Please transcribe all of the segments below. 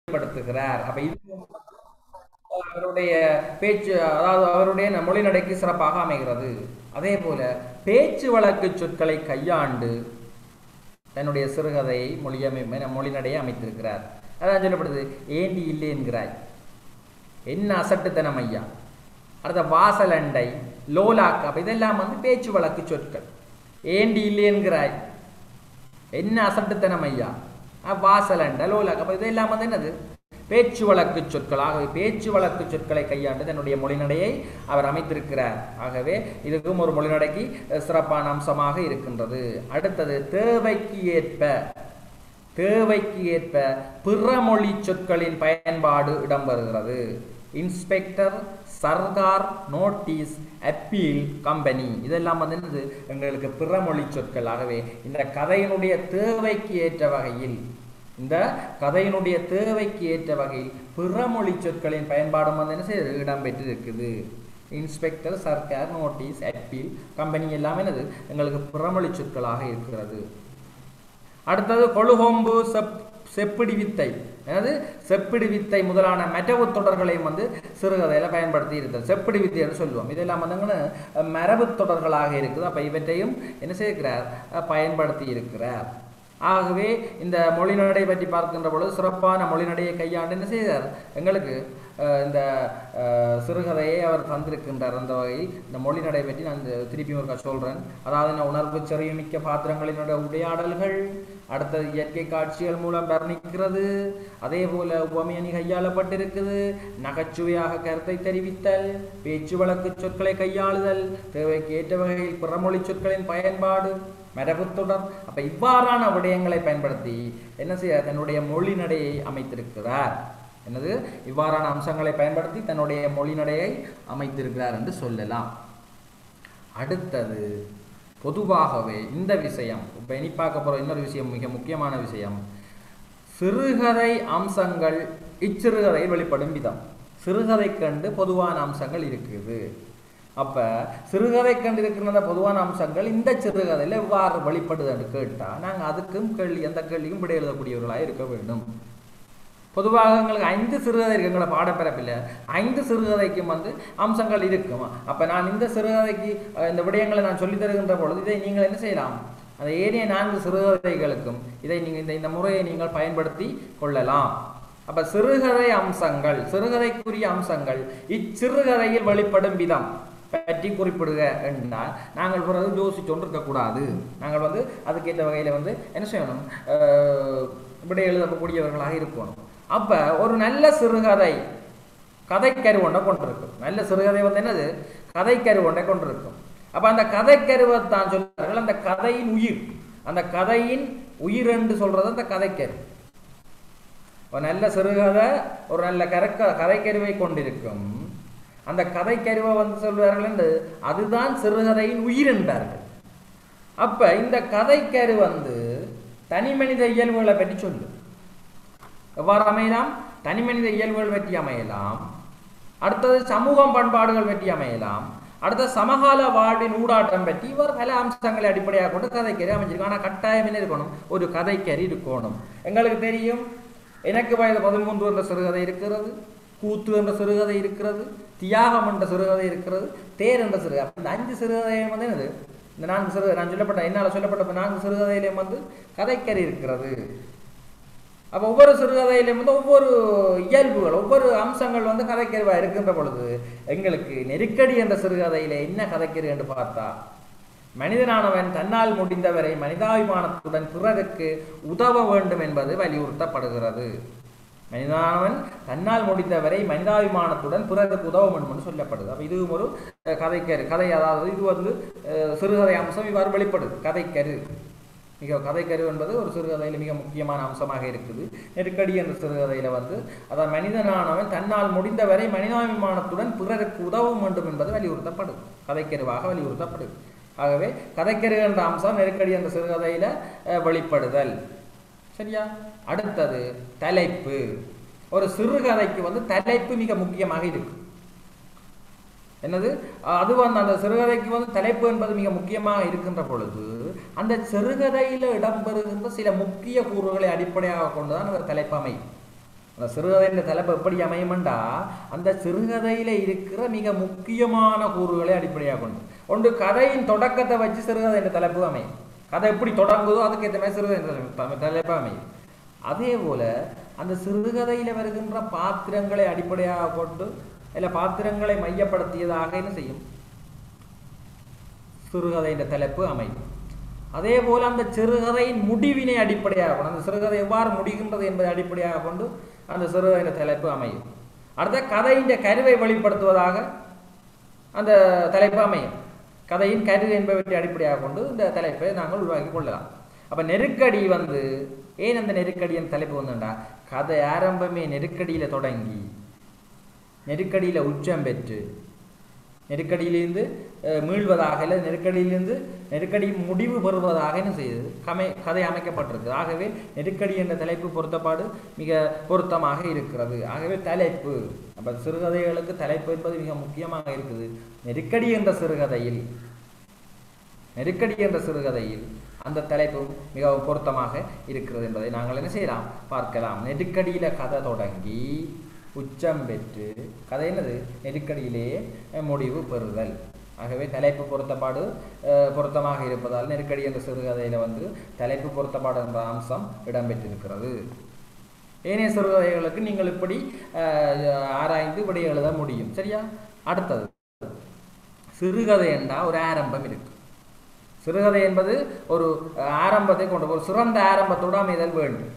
வெளிப்படுத்துகிறார் அப்ப இது அவருடைய பேச்சு அதாவது அவருடைய ந- மொழி நடைக்கு சிறப்பாக அமைகிறது அதே போல பேச்சு வழக்கு சொற்களை கையாண்டு தன்னுடைய சிறுகதையை மொழியமை மொழி நடையை அமைத்திருக்கிறார் அதான் சொல்லப்படுது ஏண்டி இல்லை என்கிறாய் என்ன அசட்டுத்தனம் ஐயா அடுத்த வாசலண்டை லோலாக் அப்ப இதெல்லாம் வந்து பேச்சு வழக்கு சொற்கள் ஏண்டி இல்லை என்கிறாய் என்ன அசட்டுத்தனம் ஐயா அஹ் வாசலண்டை லோலாக் அப்ப இதெல்லாம் வந்து என்னது பேச்சு வழக்கு சொற்கள் ஆகவே பேச்சு வழக்கு சொற்களை கையாண்டு தன்னுடைய மொழிநடையை அவர் அமைத்திருக்கிறார் ஆகவே இதுக்கும் ஒரு மொழிநடைக்கு அஹ், சிறப்பான அம்சமாக இருக்கின்றது அடுத்தது தேவைக்கு ஏற்ப தேவைக்கு ஏற்ப பிற மொழி சொற்களின் பயன்பாடு இடம்பெறுகிறது இன்ஸ்பெக்டர் சர்கார் நோட்டீஸ் அப்பீல் கம்பெனி இதெல்லாம் வந்து என்னது எங்களுக்கு பிற மொழி சொற்கள் ஆகவே இந்த கதையினுடைய தேவைக்கு ஏற்ற வகையில் இந்த கதையினுடைய தேவைக்கு ஏற்ற வகையில் பிற மொழி சொற்களின் பயன்பாடும் வந்து என்ன செய்யுது இடம்பெற்று இருக்குது இன்ஸ்பெக்டர் சர்க்கார் நோட்டீஸ் அப்பீல் கம்பெனி எல்லாமே என்னது எங்களுக்கு பிறமொழி சொற்களாக இருக்கிறது அடுத்தது கொழுகொம்பு செப் செப்பிடி வித்தை அதாவது செப்பிடி வித்தை முதலான மெட்டவு தொடர்களையும் வந்து சிறுகதையில பயன்படுத்தி இருக்கிறது செப்பிடி வித்தை என்று சொல்லுவோம் இதெல்லாம் வந்து மரபு தொடர்களாக இருக்குது அப்ப இவற்றையும் என்ன செய்கிறார் அஹ், பயன்படுத்தி இருக்கிறார் ஆகவே இந்த மொழிநடை பற்றி பார்க்கின்ற பொழுது சிறப்பான மொழிநடையை கையாண்டு என்ன செய்தார் எங்களுக்கு அஹ், இந்த அஹ், சிறுகதையை அவர் தந்திருக்கின்றார் அந்த வகையில் இந்த மொழிநடை பற்றி நான் இந்த திருப்பி ஒருக்கா சொல்றேன் அதாவது இந்த உணர்வு செறிவுமிக்க பாத்திரங்களினுடைய உரையாடல்கள் அடுத்தது இயற்கை காட்சிகள் மூலம் வர்ணிக்கிறது அதே போல உவமையணி கையாளப்பட்டிருக்குது நகைச்சுவையாக கருத்தை தெரிவித்தல் பேச்சு வழக்கு சொற்களை கையாளுதல் தேவைக்கு ஏற்ற வகையில் பிறமொழி சொற்களின் பயன்பாடு மரபுத்துடன் அப்ப இவ்வாறான விடயங்களை பயன்படுத்தி என்ன செய்ய தன்னுடைய மொழி நடையை அமைத்திருக்கிறார் என்னது இவ்வாறான அம்சங்களை பயன்படுத்தி தன்னுடைய மொழி நடையை அமைத்திருக்கிறார் என்று சொல்லலாம் அடுத்தது பொதுவாகவே இந்த விஷயம் இப்போ இனி பார்க்க போகிற இன்னொரு விஷயம் மிக முக்கியமான விஷயம் சிறுகதை அம்சங்கள் இச்சிறுகதையில் வெளிப்படும் விதம் சிறுகதை கண்டு பொதுவான அம்சங்கள் இருக்குது அப்ப சிறுகதை கண்டு இருக்கிற அந்த பொதுவான அம்சங்கள் இந்த சிறுகதையில் எவ்வாறு வெளிப்படுதுன்னு கேட்டால் நாங்கள் அதுக்கும் கேள்வி எந்த கேள்வியும் விடை எழுதக்கூடியவர்களாக இருக்க வேண்டும் பொதுவாக எங்களுக்கு ஐந்து சிறுகதை இருக்கு எங்களை பாடப்பிறப்பில் ஐந்து சிறுகதைக்கும் வந்து அம்சங்கள் இருக்கும் அப்போ நான் இந்த சிறுகதைக்கு அஹ், இந்த விடயங்களை நான் சொல்லித் தருகின்ற பொழுது இதை நீங்கள் என்ன செய்யலாம் அந்த ஏனைய நான்கு சிறுகதைகளுக்கும் இதை நீங்கள் இந்த இந்த முறையை நீங்கள் பயன்படுத்தி கொள்ளலாம் அப்ப சிறுகதை அம்சங்கள் சிறுகதைக்குரிய அம்சங்கள் இச்சிறுகதையில் வெளிப்படும் விதம் பற்றி குறிப்பிடுக என்றால் நாங்கள் பிறகு யோசிச்சொன்று இருக்கக்கூடாது நாங்கள் வந்து அதுக்கேற்ற வகையில் வந்து என்ன செய்யணும் அஹ், விடை எழுதக்கூடியவர்களாக இருக்கணும் அப்ப ஒரு நல்ல சிறுகதை கதைக்கரு ஒன்றை கொண்டிருக்கும் நல்ல சிறுகதை வந்து என்னது கதைக்கரு ஒன்றை கொண்டிருக்கும் அப்ப அந்த கதைக்கருவை தான் சொல்றார்கள் அந்த கதையின் உயிர் அந்த கதையின் உயிர் என்று சொல்றது அந்த கதைக்கரு ஒரு நல்ல சிறுகதை ஒரு நல்ல கரக்க கதைக்கருவை கொண்டிருக்கும் அந்த கதைக்கருவை வந்து சொல்வார்கள் என்று அதுதான் சிறுகதையின் உயிர் என்றார்கள் அப்ப இந்த கதைக்கரு வந்து தனி மனித இயல்புகளை பற்றி சொல்லு எவ்வாறு அமையலாம் தனி மனித இயல்புகள் பற்றி அமையலாம் அடுத்தது சமூகம் பண்பாடுகள் பற்றி அமையலாம் அடுத்த சமகால வாழ்வின் ஊடாட்டம் பற்றி இவர் பல அம்சங்களை அடிப்படையாக கொண்டு கதைக்கறி அமைஞ்சிருக்கு ஆனால் கட்டாயம் என்ன இருக்கணும் ஒரு கதைக்கறி இருக்கணும் எங்களுக்கு தெரியும் எனக்கு வயது பதிமூன்று என்ற சிறுகதை இருக்கிறது கூத்து என்ற சிறுகதை இருக்கிறது தியாகம் என்ற சிறுகதை இருக்கிறது தேர் என்ற சிறுகதை அப்ப இந்த அஞ்சு சிறுகதையும் வந்து என்னது இந்த நான்கு சிறு நான் சொல்லப்பட்ட என்னால் சொல்லப்பட்ட நான்கு சிறுகதையிலையும் வந்து கதைக்கறி இருக்கிறது அப்போ ஒவ்வொரு சிறுகதையிலும் வந்து ஒவ்வொரு இயல்புகள் ஒவ்வொரு அம்சங்கள் வந்து கதைக்கருவா இருக்கின்ற பொழுது எங்களுக்கு நெருக்கடி என்ற சிறுகதையில என்ன கதைக்கரு என்று பார்த்தா மனிதனானவன் தன்னால் முடிந்தவரை மனிதாபிமானத்துடன் பிறருக்கு உதவ வேண்டும் என்பது வலியுறுத்தப்படுகிறது மனிதனானவன் தன்னால் முடிந்தவரை மனிதாபிமானத்துடன் பிறருக்கு உதவ வேண்டும் என்று சொல்லப்படுது அப்ப இதுவும் ஒரு அஹ், கதைக்கரு கதை அதாவது இது வந்து அஹ், சிறுகதை அம்சம் இவ்வாறு வெளிப்படுது கதைக்கரு மிக கதைக்கரு என்பது ஒரு சிறுகதையில் மிக முக்கியமான அம்சமாக இருக்குது நெருக்கடி என்ற சிறுகதையில வந்து அதான் மனிதனானவன் தன்னால் முடிந்தவரை மனிதாபிமானத்துடன் பிறருக்கு உதவும் வேண்டும் என்பது வலியுறுத்தப்படுது கதைக்கருவாக வலியுறுத்தப்படுது ஆகவே கதைக்கரு என்ற அம்சம் நெருக்கடி என்ற சிறுகதையில அஹ், வெளிப்படுதல் சரியா அடுத்தது தலைப்பு ஒரு சிறுகதைக்கு வந்து தலைப்பு மிக முக்கியமாக இருக்கு என்னது அது வந்து அந்த சிறுகதைக்கு வந்து தலைப்பு என்பது மிக முக்கியமாக இருக்கின்ற பொழுது அந்த சிறுகதையில இடம்பெறுகின்ற சில முக்கிய கூறுகளை அடிப்படையாக கொண்டுதான் அந்த தலைப்பு அமையும் அந்த சிறுகதையின் தலைப்பு எப்படி அமையுமெண்டா அந்த சிறுகதையில இருக்கிற மிக முக்கியமான கூறுகளை அடிப்படையாக கொண்டு ஒன்று கதையின் தொடக்கத்தை வச்சு சிறுகதையின் தலைப்பு அமையும் கதை எப்படி தொடங்குதோ அதுக்கு ஏற்ற மாதிரி சிறுகதை தலைப்பு அமையும் அதே போல அந்த சிறுகதையில வருகின்ற பாத்திரங்களை அடிப்படையாக கொண்டு இல்லை பாத்திரங்களை மையப்படுத்தியதாக என்ன செய்யும் சிறுகதையின் தலைப்பு அமையும் அதே போல அந்த சிறுகதையின் முடிவினை அடிப்படையாக கொண்டு அந்த சிறுகதை எவ்வாறு முடிகின்றது என்பதை அடிப்படையாக கொண்டு அந்த சிறுகதையின் தலைப்பு அமையும் அடுத்த கதையின் கருவை வெளிப்படுத்துவதாக அந்த தலைப்பு அமையும் கதையின் கரு என்பவற்றை அடிப்படையாக கொண்டு இந்த தலைப்பை நாங்கள் உருவாக்கி கொள்ளலாம் அப்ப நெருக்கடி வந்து ஏன் அந்த நெருக்கடியின் தலைப்பு வந்துண்டா கதை ஆரம்பமே நெருக்கடியில தொடங்கி நெருக்கடியில உச்சம் பெற்று நெருக்கடியிலிருந்து அஹ், மீள்வதாக இல்லை நெருக்கடியிலிருந்து நெருக்கடி முடிவு பெறுவதாக என்ன செய்யுது கமை கதை அமைக்கப்பட்டிருக்கு ஆகவே நெருக்கடி என்ற தலைப்பு பொருத்தப்பாடு மிக பொருத்தமாக இருக்கிறது ஆகவே தலைப்பு அப்ப சிறுகதைகளுக்கு தலைப்பு என்பது மிக முக்கியமாக இருக்குது நெருக்கடி என்ற சிறுகதையில் நெருக்கடி என்ற சிறுகதையில் அந்த தலைப்பும் மிகவும் பொருத்தமாக இருக்கிறது என்பதை நாங்கள் என்ன செய்யலாம் பார்க்கலாம் நெருக்கடியில கதை தொடங்கி உச்சம் பெற்று கதை என்னது நெருக்கடியிலே அஹ், முடிவு பெறுதல் ஆகவே தலைப்பு பொருத்தப்பாடு அஹ், பொருத்தமாக இருப்பதால் நெருக்கடி என்ற சிறுகதையில வந்து தலைப்பு பொருத்தப்பாடு என்ற அம்சம் இடம்பெற்றிருக்கிறது ஏனைய சிறுகதைகளுக்கு நீங்கள் இப்படி அஹ், ஆராய்ந்து இப்படி எழுத முடியும் சரியா அடுத்தது சிறுகதை என்றால் ஒரு ஆரம்பம் இருக்கு சிறுகதை என்பது ஒரு அஹ், ஆரம்பத்தை கொண்டு ஒரு சிறந்த ஆரம்பத்தோடு அமைதல் வேண்டும்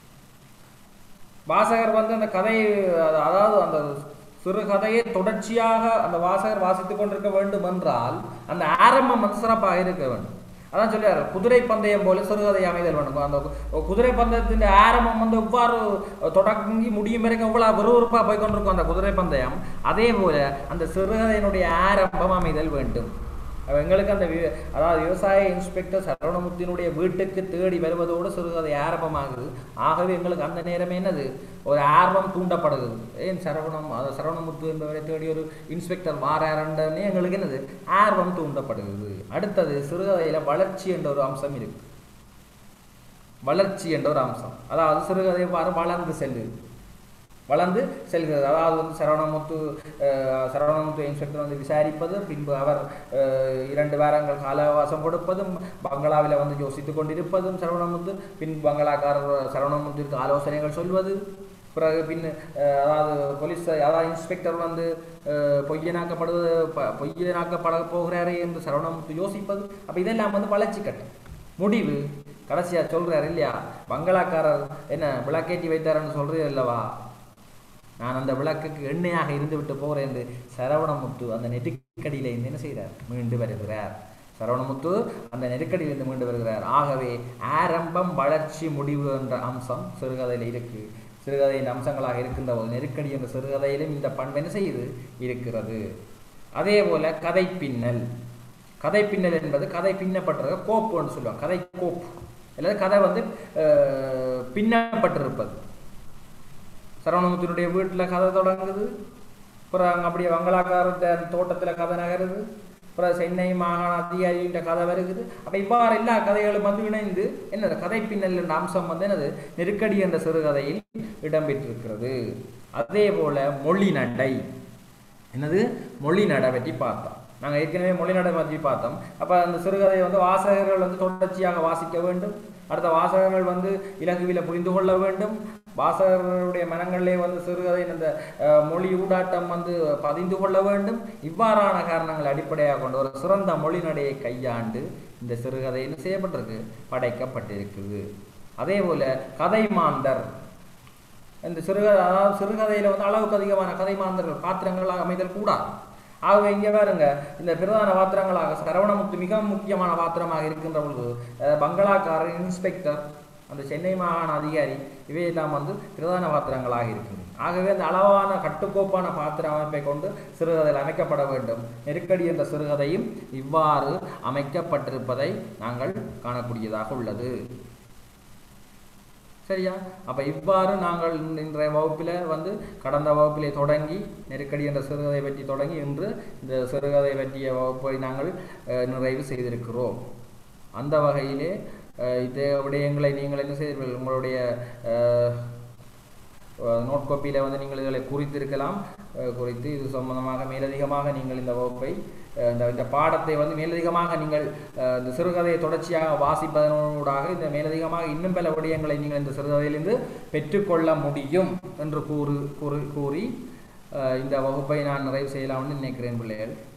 வாசகர் வந்து அந்த கதை அத- அதாவது அந்த சிறுகதையை தொடர்ச்சியாக அந்த வாசகர் வாசித்துக் கொண்டிருக்க வேண்டும் என்றால் அந்த ஆரம்பம் வந்து சிறப்பாக இருக்க வேண்டும் அதான் சொல்லியாரு குதிரை பந்தயம் போல சிறுகதை அமைதல் வேண்டும் அந்த கு- குதிரை பந்தயத்தின் ஆரம்பம் வந்து எவ்வாறு தொடங்கி முடியும் வரைக்கும் எவ்வளவு விறுவிறுப்பாக போய் கொண்டிருக்கும் அந்த குதிரை பந்தயம் அதே போல அந்த சிறுகதையினுடைய ஆரம்பம் அமைதல் வேண்டும் அப்ப எங்களுக்கு அந்த வி- அதாவது விவசாய இன்ஸ்பெக்டர் சரவணமுத்தினுடைய வீட்டுக்கு தேடி வருவதோடு சிறுகதை ஆரம்பமாகுது ஆகவே எங்களுக்கு அந்த நேரமே என்னது ஒரு ஆர்வம் தூண்டப்படுகிறது ஏன் சரவணம் அதாவது சரவணமுத்து என்பவரை தேடி ஒரு இன்ஸ்பெக்டர் மாறாரண்டனே எங்களுக்கு என்னது ஆர்வம் தூண்டப்படுகிறது அடுத்தது சிறுகதையில வளர்ச்சி என்ற ஒரு அம்சம் இருக்கு வளர்ச்சி என்ற ஒரு அம்சம் அதாவது சிறுகதை எவ்வாறு வளர்ந்து செல்லுது வளர்ந்து செல்கிறது அதாவது வந்து சரவணமுத்து அஹ், சரவணமுத்து இன்ஸ்பெக்டர் வந்து விசாரிப்பது பின்பு அவர் அஹ், இரண்டு வாரங்கள் கால அவகாசம் கொடுப்பதும் பங்களாவில் வந்து யோசித்துக் கொண்டிருப்பதும் சரவணமுத்து பின் பங்களாக்காரர் சரவணமுத்திற்கு ஆலோசனைகள் சொல்வது பிறகு பின் அஹ், அதாவது போலீஸ் அதாவது இன்ஸ்பெக்டர் வந்து அஹ், பொய்யனாக்கப்படுவது ப- பொய்யனாக்கப்பட போகிறாரே என்று சரவணமுத்து யோசிப்பது அப்ப இதெல்லாம் வந்து வளர்ச்சி கட்டம் முடிவு கடைசியா சொல்றாரு இல்லையா பங்களாக்காரர் என்ன விளக்கேற்றி வைத்தாருன்னு சொல்றீர் அல்லவா நான் அந்த விளக்குக்கு எண்ணெயாக இருந்து விட்டு போகிறேன் என்று சரவணமுத்து அந்த நெருக்கடியில இருந்து என்ன செய்கிறார் மீண்டு வருகிறார் சரவணமுத்து அந்த நெருக்கடியிலிருந்து மீண்டு வருகிறார் ஆகவே ஆரம்பம் வளர்ச்சி முடிவு என்ற அம்சம் சிறுகதையில் இருக்கு சிறுகதையின் அம்சங்களாக இருக்கின்ற போது நெருக்கடி என்ற சிறுகதையிலும் இந்த பண்பு என்ன செய்யுது இருக்கிறது அதே போல கதை பின்னல் கதை பின்னல் என்பது கதை பின்னப்பட்டிருக்க கோப்புன்னு சொல்லுவாங்க கதை கோப்பு அல்லது கதை வந்து அஹ், பின்னப்பட்டிருப்பது சரவணமுத்தினுடைய வீட்டில் கதை தொடங்குது அப்புறம் அங்கே அப்படியே வங்களாக்காரத்த தோட்டத்தில் கதை நகருது அப்புறம் சென்னை மாகாண அதிகாரிகிட்ட கதை வருகுது அப்போ இவ்வாறு எல்லா கதைகளும் வந்து இணைந்து என்னது கதை பின்னல் என்ற அம்சம் வந்து என்னது நெருக்கடி என்ற சிறுகதையில் இடம்பெற்றிருக்கிறது அதே போல மொழி நடை என்னது மொழி நடை பற்றி பார்த்தோம் நாங்கள் ஏற்கனவே மொழி நடை பற்றி பார்த்தோம் அப்போ அந்த சிறுகதையை வந்து வாசகர்கள் வந்து தொடர்ச்சியாக வாசிக்க வேண்டும் அடுத்த வாசகர்கள் வந்து இலகுவில புரிந்து கொள்ள வேண்டும் வாசகர்களுடைய மனங்களிலே வந்து சிறுகதையின் அந்த அஹ், மொழி ஊடாட்டம் வந்து பதிந்து கொள்ள வேண்டும் இவ்வாறான காரணங்களை அடிப்படையாக கொண்டு ஒரு சிறந்த மொழி நடையை கையாண்டு இந்த சிறுகதை என்ன செய்யப்பட்டிருக்கு படைக்கப்பட்டிருக்குது அதே போல கதை மாந்தர் இந்த சிறுகதை அதாவது சிறுகதையில வந்து அளவுக்கு அதிகமான கதை மாந்தர்கள் பாத்திரங்களாக அமைதல் கூடாது ஆகவே இங்க பாருங்க இந்த பிரதான பாத்திரங்களாக சரவணமுத்து மிக முக்கியமான பாத்திரமாக இருக்கின்ற பொழுது அஹ், பங்களாக்காரர் இன்ஸ்பெக்டர் அந்த சென்னை மாகாண அதிகாரி இவையெல்லாம் வந்து பிரதான பாத்திரங்களாக இருக்கின்றன ஆகவே அந்த அளவான கட்டுக்கோப்பான பாத்திர அமைப்பை கொண்டு சிறுகதையில் அமைக்கப்பட வேண்டும் நெருக்கடி என்ற சிறுகதையும் இவ்வாறு அமைக்கப்பட்டிருப்பதை நாங்கள் காணக்கூடியதாக உள்ளது சரியா அப்ப இவ்வாறு நாங்கள் இந்த- இன்றைய வகுப்பில் வந்து கடந்த வகுப்பிலே தொடங்கி நெருக்கடி என்ற சிறுகதை பற்றி தொடங்கி இன்று இந்த சிறுகதை பற்றிய வகுப்பை நாங்கள் அஹ், நிறைவு செய்திருக்கிறோம் அந்த வகையிலே அஹ், இந்த விடயங்களை நீங்கள் என்ன செய்தீர்கள் உங்களுடைய அஹ், நோட் காப்பியில் வந்து நீங்கள் இதில் குறித்திருக்கலாம் அஹ், குறித்து இது சம்பந்தமாக மேலதிகமாக நீங்கள் இந்த வகுப்பை அஹ், இந்த இந்த பாடத்தை வந்து மேலதிகமாக நீங்கள் அஹ், இந்த சிறுகதையை தொடர்ச்சியாக வாசிப்பதனூடாக இந்த மேலதிகமாக இன்னும் பல விடயங்களை நீங்கள் இந்த சிறுகதையிலிருந்து பெற்றுக்கொள்ள முடியும் என்று கூறு கூறு கூறி அஹ், இந்த வகுப்பை நான் நிறைவு செய்யலாம்னு நினைக்கிறேன் பிள்ளைகள்